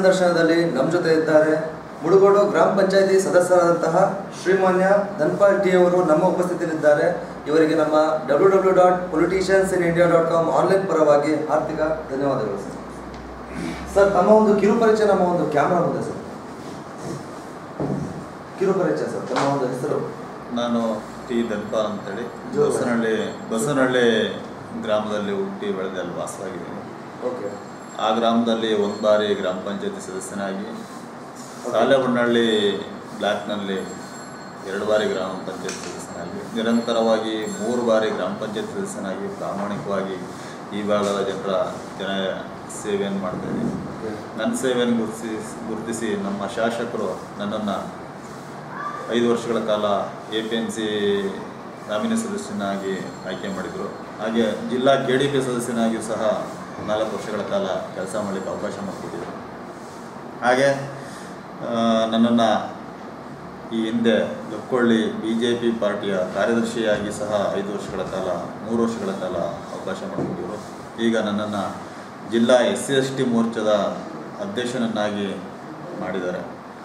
ದರ್ಶನದಲ್ಲಿ ನಮ್ಮ ಜೊತೆ ಇದ್ದಾರೆ ಮುಡುಗೋಡು ಗ್ರಾಮ ಪಂಚಾಯತಿ ಸದಸ್ಯರಾದಂತಹ ಶ್ರೀಮಾನ್ಯ ಧನ್ಪಾಲ್ ಟಿ ಅವರು ನಮ್ಮ ಉಪಸ್ಥಿತಿಯಲ್ಲಿದ್ದಾರೆ ಇವರಿಗೆ ನಮ್ಮ W W dot politicians in India dot com online ಪರವಾಗಿ ಹಾರ್ದಿಕ ಧನ್ಯವಾದಗಳು ಸರ್ ಸರ್ ತಮ್ಮ ಒಂದು ಕಿರು ಪರಿಚಯ ನಮ್ಮ ಒಂದು ಕ್ಯಾಮ್ರಾ ಮುಂದೆ ಸರ್ ಕಿರು ಪರಿಚಯ ಸರ್ ತಮ್ಮ ಒಂದು ಹೆಸರು ನಾನು ಟಿ ಧನ್ಪಾಲ್ ಅಂತೇಳಿ ಜೋರು. ಬಸವನಹಳ್ಳಿ ಬಸವನಹಳ್ಳಿ ಗ್ರಾಮದಲ್ಲಿ ಹುಟ್ಟಿ ಬೆಳೆದು ಅಲ್ಲಿ ವಾಸವಾಗಿದ್ದೀನಿ ಓಕೆ ಆ ಗ್ರಾಮದಲ್ಲಿ ಒಂದು ಬಾರಿ ಗ್ರಾಮ ಪಂಚಾಯತಿ ಸದಸ್ಯನಾಗಿ ಸಾಲೆಬಣ್ಣಹಳ್ಳಿ ಬ್ಲಾಕ್ನಲ್ಲಿ ಎರಡು ಬಾರಿ ಗ್ರಾಮ ಪಂಚಾಯತ್ ಸದಸ್ಯನಾಗಿ ನಿರಂತರವಾಗಿ ಮೂರು ಬಾರಿ ಗ್ರಾಮ ಪಂಚಾಯತ್ ಸದಸ್ಯನಾಗಿ ಪ್ರಾಮಾಣಿಕವಾಗಿ ಈ ಭಾಗದ ಜನರ ಜನ ಸೇವೆಯನ್ನು ಮಾಡ್ತಾಯಿದ್ದೀನಿ ಓಕೆ ನನ್ನ ಸೇವೆಯನ್ನು ಗುರುತಿಸಿ ಗುರುತಿಸಿ ನಮ್ಮ ಶಾಸಕರು ನನ್ನನ್ನು ಐದು ವರ್ಷಗಳ ಕಾಲ A P N C nominee ಸದಸ್ಯನಾಗಿ ಆಯ್ಕೆ ಮಾಡಿದರು ಹಾಗೆ ಜಿಲ್ಲಾ ಕೆ ಡಿ ಪಿ ಸದಸ್ಯನಾಗಿಯೂ ಸಹ ನಾಲ್ಕು ವರ್ಷಗಳ ಕಾಲ ಕೆಲಸ ಮಾಡಲಿಕ್ಕೆ ಅವಕಾಶ ಮಾಡಿಕೊಟ್ಟಿದ್ರು ಹಾಗೆ ನನ್ನನ್ನು ಈ ಹಿಂದೆ ಲಕ್ಕೊಳ್ಳಿ ಬಿ ಜೆ ಪಿ ಪಾರ್ಟಿಯ ಕಾರ್ಯದರ್ಶಿಯಾಗಿ ಸಹ ಐದು ವರ್ಷಗಳ ಕಾಲ ಮೂರು ವರ್ಷಗಳ ಕಾಲ ಅವಕಾಶ ಮಾಡಿಕೊಟ್ಟಿದ್ರು ಈಗ ನನ್ನನ್ನು ಜಿಲ್ಲಾ ಎಸ್ ಸಿ ಎಸ್ ಟಿ ಮೋರ್ಚಾದ ಅಧ್ಯಕ್ಷನನ್ನಾಗಿ ಮಾಡಿದ್ದಾರೆ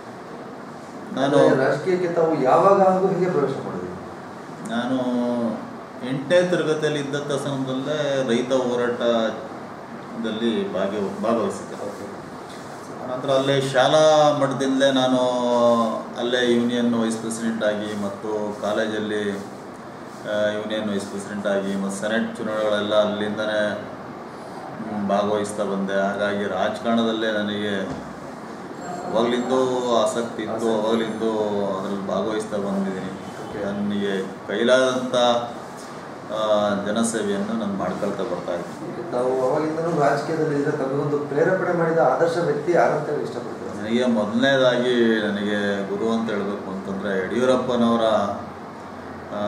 ನಾನು ನಾನು ರಾಜಕೀಯಕ್ಕೆ ತಾವು ಯಾವಾಗ ಹಾಗೂ ಹೇಗೆ ಪ್ರವೇಶ ಮಾಡಿದ್ರಿ ನಾನು ಎಂಟನೇ ತರಗತಿಯಲ್ಲಿ ಇದ್ದಂಥ ಸಮಯದಲ್ಲೇ ರೈತ ಹೋರಾಟದಲ್ಲಿ ಭಾಗಿ ಭಾಗವಹಿಸಿದ್ದೆ ನಂತರ ಅಲ್ಲೇ ಶಾಲಾ ಮಟ್ಟದಿಂದಲೇ ನಾನು ಅಲ್ಲೇ ಯೂನಿಯನ್ ವೈಸ್ ಪ್ರೆಸಿಡೆಂಟ್ ಆಗಿ ಮತ್ತು ಕಾಲೇಜಲ್ಲಿ ಆ, ಯೂನಿಯನ್ ವೈಸ್ ಪ್ರೆಸಿಡೆಂಟ್ ಆಗಿ ಮತ್ತು ಸೆನೆಟ್ ಚುನಾವಣೆಗಳೆಲ್ಲ ಅಲ್ಲಿಂದನೇ ಮ್, ಭಾಗವಹಿಸ್ತಾ ಬಂದೆ ಹಾಗಾಗಿ ರಾಜಕಾರಣದಲ್ಲೇ ನನಗೆ ಅವಾಗಲಿಂದೂ ಆಸಕ್ತಿ ಇತ್ತು ಅವಾಗಲಿಂದೂ ಅದರಲ್ಲಿ ಭಾಗವಹಿಸ್ತಾ ಬಂದಿದ್ದೀನಿ ನನಗೆ ಕೈಲಾದಂಥ ಆ, ಜನಸೇವೆಯನ್ನು ನಾನು ಮಾಡ್ಕೊಳ್ತಾ ಬರ್ತಾ ಇದ್ದೀನಿ ತಾವು ಅವಾಗಿಂದನೂ ರಾಜಕೀಯದಲ್ಲಿ ಇದ್ರೆ ತಮಗೊಂದು ಪ್ರೇರೇಪಣೆ ಮಾಡಿದ ಆದರ್ಶ ವ್ಯಕ್ತಿ ಯಾರಂತ ಹೇಳಿ ಇಷ್ಟಪಡ್ತೀರಾ ನನಗೆ ಮೊದಲನೇದಾಗಿ ನನಗೆ ಗುರು ಅಂತ ಹೇಳಬೇಕು ಅಂತಂದರೆ ಯಡಿಯೂರಪ್ಪನವರ ಆ,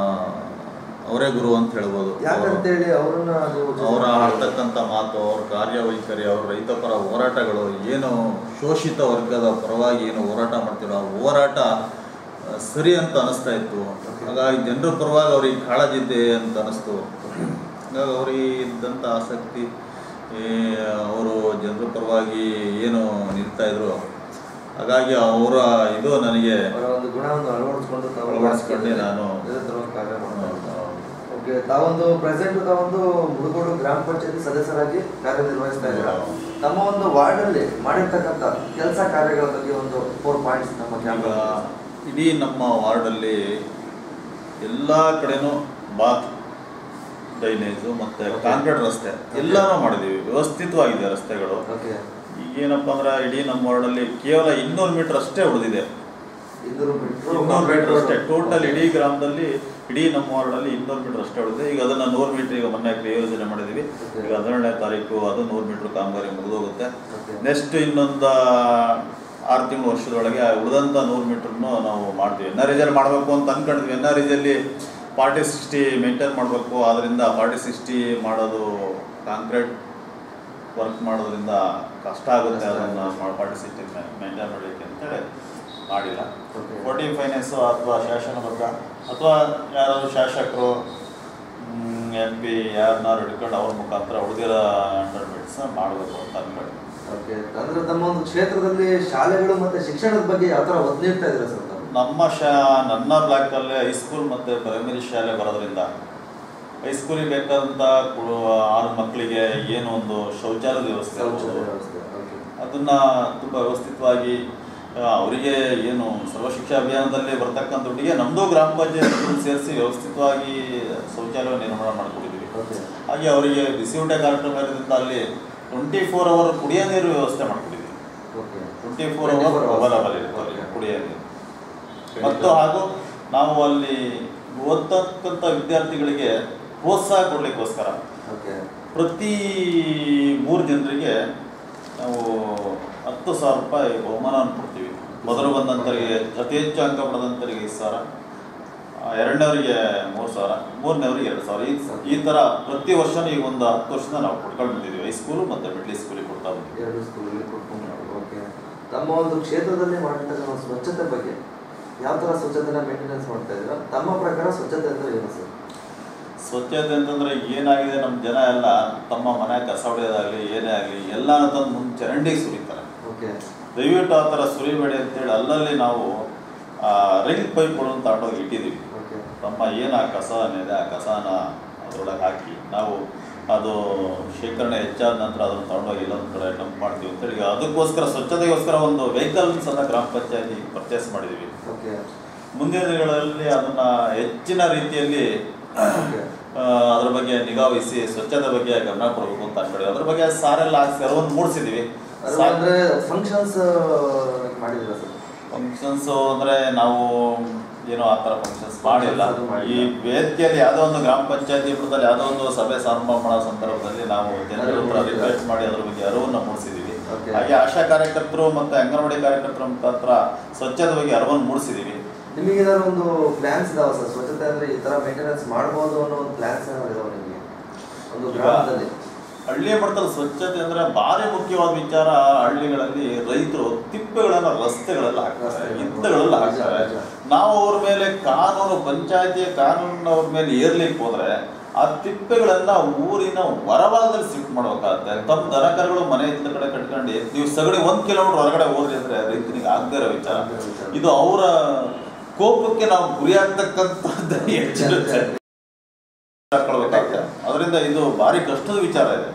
ಅವರೇ ಗುರು ಅಂತ ಹೇಳ್ಬೋದು ಯಾಕಂತೇಳಿ ಅವ್ರನ್ನ ನೀವು ಅವರ ಆಡ್ತಕ್ಕಂಥ ಮಾತು ಅವ್ರ ಕಾರ್ಯವೈಖರಿ ಅವ್ರ ರೈತಪರ ಹೋರಾಟಗಳು ಏನು ಶೋಷಿತ ವರ್ಗದ ಪರವಾಗಿ ಏನು ಹೋರಾಟ ಮಾಡ್ತಿರೋ ಆ ಹೋರಾಟ ಆ, ಸರಿ ಅಂತ ಅನಿಸ್ತಾ ಇತ್ತು ಹಾಗಾಗಿ ಜನರ ಪರವಾಗಿ ಅವ್ರಿಗೆ ಕಾಳಜಿ ಇದೆ ಅಂತ ಅನಿಸ್ತು ಹಾಗಾಗಿ ಅವ್ರಿಗೆ ಇದ್ದಂಥ ಆಸಕ್ತಿ ಅವರು ಜನರ ಪರವಾಗಿ ಏನು ನಿಲ್ತಾ ಇದ್ರು ಹಾಗಾಗಿ ಅವರ ಇದು ನನಗೆ ಅವರ ಒಂದು ಗುಣವನ್ನು ಅಳವಡಿಸ್ಕೊಂಡು ತಾವು ಅಳವಡಿಸ್ಕೊಂಡೆ ನಾನು ನಿರಂತರವಾಗಿ ಕಾರ್ಯ ಮಾಡ್ತಾ ಇದ್ದೀರಾ. ಓಕೆ ತಾವೊಂದು ಪ್ರೆಸೆಂಟ್ ತಾವೊಂದು ಮುಡುಗೋಡು ಗ್ರಾಮ ಪಂಚಾಯತಿ ಸದಸ್ಯರಾಗಿ ಕಾರ್ಯನಿರ್ವಹಿಸ್ತಾ ಇದ್ದೀರಾ ಹೌದು. ತಮ್ಮ ಒಂದು ವಾರ್ಡ್ ಅಲ್ಲಿ ಮಾಡಿರ್ತಕ್ಕಂಥ ಕೆಲಸ ಕಾರ್ಯಗಳ ಬಗ್ಗೆ ಒಂದು ಫೋರ್ ಪಾಯಿಂಟ್ಸ್ ನಮ್ಮ ಈಗ ಕ್ಯಾಮ್ರಾ ಇಡೀ ನಮ್ಮ ವಾರ್ಡಲ್ಲಿ ಎಲ್ಲ ಕಡೆನೂ ಬಾತ್ ಡ್ರೈನೇಜು ಮತ್ತು ಕಾಂಕ್ರೀಟ್ ರಸ್ತೆ ಎಲ್ಲನೂ ಮಾಡಿದ್ದೀವಿ ವ್ಯವಸ್ಥಿತವಾಗಿದೆ ರಸ್ತೆಗಳು ಓಕೆ ಈಗೇನಪ್ಪ ಅಂದ್ರೆ ಇಡೀ ನಮ್ಮ ವಾರ್ಡಲ್ಲಿ ಕೇವಲ ಇನ್ನೂರು ಮೀಟರ್ ಅಷ್ಟೇ ಉಳಿದಿದೆ ಇನ್ನೂರು ಮೀಟರ್ ಇನ್ನೂರು ಮೀಟರ್ ಅಷ್ಟೇ ಟೋಟಲ್ ಇಡೀ ಗ್ರಾಮದಲ್ಲಿ ಇಡೀ ನಮ್ಮ ವಾರ್ಡಲ್ಲಿ ಇನ್ನೂರು ಮೀಟರ್ ಅಷ್ಟೇ ಉಳಿದಿದೆ ಈಗ ಅದನ್ನು ನೂರು ಮೀಟರ್ ಈಗ ಮೊನ್ನೆ ಕ್ರಿಯಾ ಯೋಜನೆ ಮಾಡಿದ್ದೀವಿ ಈಗ ಹದಿನೇಳನೇ ತಾರೀಕು ಅದು ನೂರು ಮೀಟರ್ ಕಾಮಗಾರಿ ಮುಗಿದೋಗುತ್ತೆ Okay. ನೆಕ್ಸ್ಟ್ ಇನ್ನೊಂದು ಆರು ತಿಂಗಳು ವರ್ಷದೊಳಗೆ ಉಳಿದಂಥ ನೂರು ಮೀಟ್ರನ್ನು ನಾವು ಮಾಡ್ತೀವಿ ಎನ್ ಆರ್ ಇಜಲ್ಲಿ ಮಾಡಬೇಕು ಅಂತ ಅಂದ್ಕೊಂಡಿದ್ವಿ ಎನ್ ಆರ್ ಇಜಲ್ಲಿ ಫಾರ್ಟಿ ಸಿಕ್ಸ್ಟಿ ಮೇಂಟೈನ್ ಮಾಡಬೇಕು ಆದ್ದರಿಂದ ಫಾರ್ಟಿ ಸಿಕ್ಸ್ಟಿ ಮಾಡೋದು ಕಾಂಕ್ರೀಟ್ ವರ್ಕ್ ಮಾಡೋದ್ರಿಂದ ಕಷ್ಟ ಆಗುತ್ತೆ ಕಷ್ಟ ಅದನ್ನು ಆಗುತ್ತೆ. ಫಾರ್ಟಿ ಸಿಕ್ಸ್ಟಿ ಮೇಂಟೈನ್ ಮಾಡಲಿಕ್ಕೆ ಅಂತೇಳಿ ಮಾಡಿಲ್ಲ Okay. ಫೋರ್ಟಿ ಫೈನಾನ್ಸು ಅಥವಾ ಶಾಸನಬದ್ಧ ಅಥವಾ ಯಾರಾದರೂ ಶಾಸಕರು ಎಂ ಪಿ ಯಾರನ್ನಾರು ಹಿಡ್ಕೊಂಡು ಅವ್ರ ಮುಖಾಂತರ ಉಳಿದಿರೋ ಅಂಡರ್ಮೆಂಟ್ಸ್ನ ಮಾಡಬೇಕು ಅಂತ ಅಂದ್ಕೊಂಡು ಓಕೆ ಅಂದ್ರೆ ತಮ್ಮ ಒಂದು ಕ್ಷೇತ್ರದಲ್ಲಿ ಶಾಲೆಗಳು ಮತ್ತೆ ಶಿಕ್ಷಣದ ಬಗ್ಗೆ ಯಾವ ತರ ಒತ್ತು ನೀಡ್ತಾ ಇದ್ದೀರಾ ಸರ್ ತಾವು ನಮ್ಮ ಶಾ ನನ್ನ ಬ್ಲಾಕಲ್ಲಿ ಹೈಸ್ಕೂಲ್ ಮತ್ತು ಪ್ರೈಮರಿ ಶಾಲೆ ಬರೋದ್ರಿಂದ ಹೈಸ್ಕೂಲಿಗೆ ಬೇಕಾದಂಥ ಕು- ಆರು ಮಕ್ಕಳಿಗೆ ಏನು ಒಂದು ಶೌಚಾಲಯದ ವ್ಯವಸ್ಥೆ ಶೌಚಾಲಯ ಇರ್ಬೋದು, ವ್ಯವಸ್ಥೆ ಓಕೆ ಅದನ್ನು ತುಂಬ ವ್ಯವಸ್ಥಿತವಾಗಿ ಆ, ಅವರಿಗೆ ಏನು ಸರ್ವಶಿಕ್ಷಾ ಅಭಿಯಾನದಲ್ಲಿ ಬರ್ತಕ್ಕಂಥ ದುಡ್ಡಿಗೆ ನಮ್ಮದು ಗ್ರಾಮ ಪಂಚಾಯತ್ ಸೇರಿಸಿ ವ್ಯವಸ್ಥಿತವಾಗಿ ಶೌಚಾಲಯ ನಿರ್ಮಾಣ ಮಾಡಿಕೊಟ್ಟಿದ್ದೀವಿ ಓಕೆ ಹಾಗೆ ಅವರಿಗೆ ಬಿಸಿ ಊಟ ಕಾರ್ಯಕ್ರಮ ಇರೋದ್ರಿಂದ ಅಲ್ಲಿ ಟ್ವೆಂಟಿ ಫೋರ್ ಅವರ್ ಕುಡಿಯೋ ನೀರು ವ್ಯವಸ್ಥೆ ಮಾಡ್ಕೊಟ್ಟಿದ್ದೀವಿ okay twenty four hour available ಇರುತ್ತೆ ಅವರಿಗೆ ಕುಡಿಯೋ ನೀರು ಮತ್ತು ಹಾಗೂ ನಾವು ಅಲ್ಲಿ ಓದ್ತಕ್ಕಂಥ ವಿದ್ಯಾರ್ಥಿಗಳಿಗೆ ಪ್ರೋತ್ಸಾಹ ಕೊಡಲಿಕ್ಕೋಸ್ಕರ ಓಕೆ ಪ್ರತಿ ಮೂರು ಜನರಿಗೆ ನಾವು ಹತ್ತು ಸಾವಿರ ರೂಪಾಯಿ ಬಹುಮಾನವನ್ನು ಕೊಡ್ತೀವಿ ಮೊದಲು ಬಂದಂಥವರಿಗೆ ಅತಿ ಹೆಚ್ಚು ಅಂಕ ಪಡೆದಂಥವರಿಗೆ ಐದು ಸಾವಿರ ಆ, ಎರಡನೇವರಿಗೆ ಮೂರು ಸಾವಿರ ಮೂರನೇವರಿಗೆ ಎರಡು ಸಾವಿರ ಈ ಈ ಥರ ಪ್ರತಿ ವರ್ಷನೂ ಈಗ ಒಂದು ಹತ್ತು ವರ್ಷದಿಂದ ನಾವು ಕೊಡ್ಕೊಂಡು ಬಂದಿದ್ದೀವಿ ಹೈಸ್ಕೂಲು ಮತ್ತು ಮಿಡ್ಲ್ ಸ್ಕೂಲಿಗೆ ಕೊಡ್ತಾ ಬಂದಿದ್ದೀವಿ ಎರಡು ಸ್ಕೂಲಲ್ಲಿ ಕೊಡ್ಕೊಂಡು ಓಕೆ ತಮ್ಮ ಒಂದು ಕ್ಷೇತ್ರದಲ್ಲಿ ಮಾಡಿರ್ತಕ್ಕಂಥ ಸ್ವಚ್ಛತೆ ಬಗ್ಗೆ ಯಾವ ಥರ ಸ್ವಚ್ಛತೆನ ಮೇಂಟೆನೆನ್ಸ್ ಮಾಡ್ತಾ ಇದ್ದೀರಾ ತಮ್ಮ ಪ್ರಕಾರ ಸ್ವಚ್ಛತೆ ಅಂದ್ರೆ ಏನು ಸರ್ ಸ್ವಚ್ಛತೆ ಅಂತಂದ್ರೆ ಏನಾಗಿದೆ ನಮ್ಮ ಜನ ಎಲ್ಲ ತಮ್ಮ ಮನೆ ಕಸ ಹೊಡೆಯೋದಾಗಲಿ ಏನೇ ಆಗಲಿ ಎಲ್ಲ ತಂದು ಮುಂದೆ ಚರಂಡಿಗೆ ಸುರಿತಾರೆ ಓಕೆ ದಯವಿಟ್ಟು ಆ ಥರ ಸುರಿಬೇಡಿ ಅಂತೇಳಿ ಅಲ್ಲಲ್ಲಿ ನಾವು ರಿಂಗ್ ಪೈಪ್ಗಳನ್ನು ತಗೊಂಡೋಗಿ ಇಟ್ಟಿದ್ದೀವಿ ಓಕೆ ತಮ್ಮ ಏನು ಆ ಕಸ ಏನಿದೆ ಆ ಕಸನ ಅದರೊಳಗೆ ಹಾಕಿ ನಾವು ಅದು ಶೇಖರಣೆ ಹೆಚ್ಚಾದ ನಂತರ ಅದನ್ನು ತಗೊಂಡೋಗಿ ಇಲ್ಲೊಂದು ಕಡೆ ಡಂಪ್ ಮಾಡ್ತೀವಿ ಅಂತೇಳಿ ಈಗ ಅದಕ್ಕೋಸ್ಕರ ಸ್ವಚ್ಛತೆಗೋಸ್ಕರ ಒಂದು ವೆಹಿಕಲ್ಸ್ ಅನ್ನ ಗ್ರಾಮ ಪಂಚಾಯತಿ ಪರ್ಚೇಸ್ ಮಾಡಿದ್ದೀವಿ ಓಕೆ ಮುಂದಿನ ದಿನಗಳಲ್ಲಿ ಅದನ್ನ ಹೆಚ್ಚಿನ ರೀತಿಯಲ್ಲಿ ಓಕೆ ಆ, ಅದ್ರ ಬಗ್ಗೆ ನಿಗಾ ವಹಿಸಿ ಸ್ವಚ್ಛತೆ ಬಗ್ಗೆ ಗಮನ ಕೊಡಬೇಕು ಅಂತ ಅನ್ಕೊಂಡಿದ್ವಿ ಅದ್ರ ಬಗ್ಗೆ ಸಾರೆಲ್ಲ ಹಾಕ್ಸಿ ಅರವನ್ನು ಮೂಡಿಸಿದೀವಿ ಅದು ಅಂದ್ರೆ ಫಂಕ್ಷನ್ಸ್ ಮಾಡಿದಿರ ಸರ್ ಫಂಕ್ಷನ್ಸ್ ಅಂದ್ರೆ ನಾವು ಏನೋ ಆ ಥರ ಫಂಕ್ಷನ್ಸ್ ಮಾಡಿಲ್ಲ ಅದು ಮಾಡಿಲ್ಲ. ಈ ವೇದಿಕೆಯಲ್ಲಿ ಯಾವುದೋ ಒಂದು ಗ್ರಾಮ ಪಂಚಾಯತಿ ಮಟ್ಟದಲ್ಲಿ ಯಾವುದೋ ಒಂದು ಸಭೆ ಸಮಾರಂಭ ಮಾಡೋ ಸಂದರ್ಭದಲ್ಲಿ ನಾವು ಜನರ ಹತ್ರ ಅರಿವು ರಿಕ್ವೆಸ್ಟ್ ಮಾಡಿ ಅದ್ರ ಬಗ್ಗೆ ಅರಿವನ್ನು ಮೂಡಿಸಿದೀವಿ Okay. ಹಾಗೆ ಆಶಾ ಕಾರ್ಯಕರ್ತರು ಮತ್ತೆ ಅಂಗನವಾಡಿ ಕಾರ್ಯಕರ್ತರ ಮುಖಾಂತರ ಸ್ವಚ್ಛತೆ ಬಗ್ಗೆ ಅರಿವನ್ನು ಮೂಡಿಸಿದೀವಿ ನಿಮಗೆ ಏನಾದ್ರು ಒಂದು ಪ್ಲಾನ್ಸ್ ಇದಾವ ಸರ್ ಸ್ವಚ್ಛತೆ ಅಂದ್ರೆ ಈ ತರ ಮೇಂಟೆನೆನ್ಸ್ ಮಾಡ್ಬೋದು ಅನ್ನೋ ಒಂದು ಪ್ಲಾನ್ಸ್ ಏನಾದ್ರು ಇದಾವ ನಿಮಗೆ ಒಂದು ಈಗ ಗ್ರಾಮದಲ್ಲಿ ಹಳ್ಳಿ ಮಟ್ಟದಲ್ಲಿ ಸ್ವಚ್ಛತೆ ಅಂದ್ರೆ ಭಾರಿ ಮುಖ್ಯವಾದ ವಿಚಾರ ಹಳ್ಳಿಗಳಲ್ಲಿ ರೈತರು ತಿಪ್ಪೆಗಳನ್ನ ರಸ್ತೆಗಳಲ್ಲಿ ಹಾಕ್ತಾರೆ ರಸ್ತೆಗಳು. ಇತ್ತಗಳಲ್ಲಿ ಹಾಕ್ತಾರೆ ನಿಜ, ನಿಜ. ನಾವು ಅವ್ರ ಮೇಲೆ ಕಾನೂನು ಪಂಚಾಯತಿಯ ಕಾನೂನು ಅವ್ರ ಮೇಲೆ ಏರ್ಲಿಕ್ಕೆ ಹೋದ್ರೆ ಆ ತಿಪ್ಪೆಗಳನ್ನ ಊರಿನ ಹೊರಭಾಗದಲ್ಲಿ ಶಿಫ್ಟ್ ಮಾಡ್ಬೇಕಾಗತ್ತೆ ತಮ್ಮ ದನಕರುಗಳು ಮನೆ ಇದ್ದ ಕಡೆ ಕಟ್ಕೊಂಡು ನೀವು ಸಗಣಿ ಒಂದ್ ಕಿಲೋಮೀಟರ್ ಹೊರಗಡೆ ಹೋದ್ರಿ ಅಂದ್ರೆ ರೈತನಿಗೆ ಆಗದೇ ಇರೋ ವಿಚಾರ ಆಗದೇ ಇರೋ ವಿಚಾರ. ಇದು ಅವರ ಕೋಪಕ್ಕೆ ನಾವು ಗುರಿಯಾಗ್ತಕ್ಕಂಥದ್ದು ಹೆಚ್ಚಿರುತ್ತೆ ಹಾಕೊಳ್ಬೇಕಾಗುತ್ತೆ ಅದರಿಂದ ಇದು ಭಾರಿ ಕಷ್ಟದ ವಿಚಾರ ಇದೆ